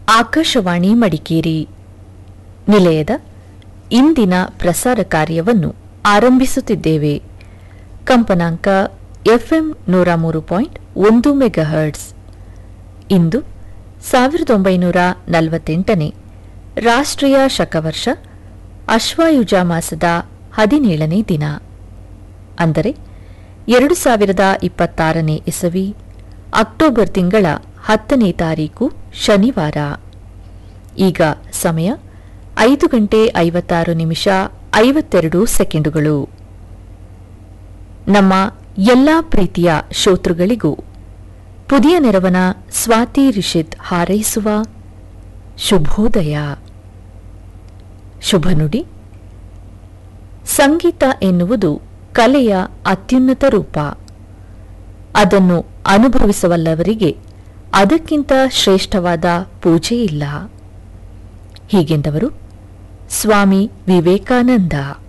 ಆಕಾಶವಾಣಿ ಮಡಿಕೇರಿ ನಿಲಯದ ಇಂದಿನ ಪ್ರಸಾರ ಕಾರ್ಯವನ್ನು ಆರಂಭಿಸುತ್ತಿದ್ದೇವೆ ಕಂಪನಾಂಕ ಎಫ್ಎಂ ನೂರ ಮೂರು ಪಾಯಿಂಟ್ ಒಂದು ಮೆಗಾಹರ್ಟ್ಸ್ ಇಂದು ಸಾವಿರದ ಒಂಬೈನೂರ ನಲವತ್ತೆಂಟನೇ ರಾಷ್ಟ್ರೀಯ ಶಕವರ್ಷ ಅಶ್ವಾಯುಜ ಮಾಸದ ಹದಿನೇಳನೇ ದಿನ ಅಂದರೆ ಎರಡು ಸಾವಿರದ ಇಪ್ಪತ್ತಾರನೇ ಇಸವಿ ಅಕ್ಟೋಬರ್ ತಿಂಗಳ ಹತ್ತನೇ ತಾರೀಕು ಶನಿವಾರ ಈಗ ಸಮಯ ಐದು ಗಂಟೆ ಐವತ್ತಾರು ನಿಮಿಷ ಐವತ್ತೆರಡು ಸೆಕೆಂಡುಗಳು ನಮ್ಮ ಎಲ್ಲಾ ಪ್ರೀತಿಯ ಶ್ರೋತೃಗಳಿಗೂ ಪುದಿಯ ನೆರವನ ಸ್ವಾತಿ ರಿಷಿತ್ ಹಾರೈಸುವ ಶುಭೋದಯ ಶುಭ ನುಡಿ ಸಂಗೀತ ಎನ್ನುವುದು ಕಲೆಯ ಅತ್ಯುನ್ನತ ರೂಪ ಅದನ್ನು ಅನುಭವಿಸವಲ್ಲವರಿಗೆ ಅದಕ್ಕಿಂತ ಶ್ರೇಷ್ಠವಾದ ಪೂಜೆ ಇಲ್ಲ ಹೀಗೆಂದವರು ಸ್ವಾಮಿ ವಿವೇಕಾನಂದ